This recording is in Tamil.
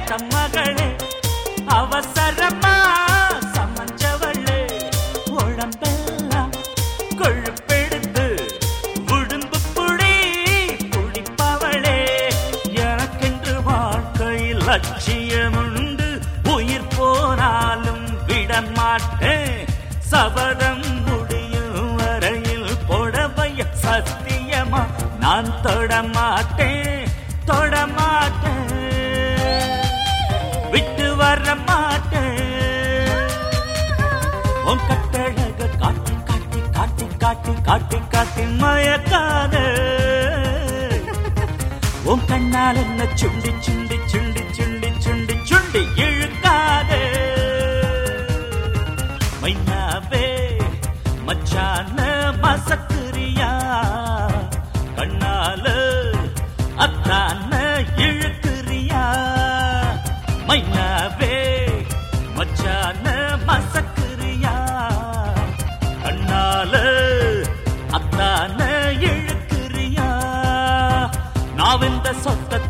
ஏத்த மகளே அவசரமா சமஞ்சவளே உடம்பெல்லாம் கொழுப்பெடுத்து உடும்பு புடி குடிப்பவளே எனக்கென்று வாழ்க்கையில் லட்சியம் உண்டு உயிர் போனாலும் விட மாட்டேன் சபதம் முடியும் வரையில் புடவைய சத்தியமா நான் தொட மாட்டேன் தொட மாட்டேன் விட்டு வர மாட்டேன் உன் கட்டழக காட்டி காட்டி காட்டி காட்டி காட்டி காட்டி மயக்காத உன் கண்ணால் என்ன சுண்டி சுண்டி சுண்டி சுண்டி சுண்டி சுண்டி இழுக்காத மைனாவே மச்சான மசக்குரியா கண்ணால அத்தான இழுக்குறியா மைனாவே மச்சான மசக்குரியா கண்ணால அத்தான இழுக்குறியா நாவிந்த சொத்த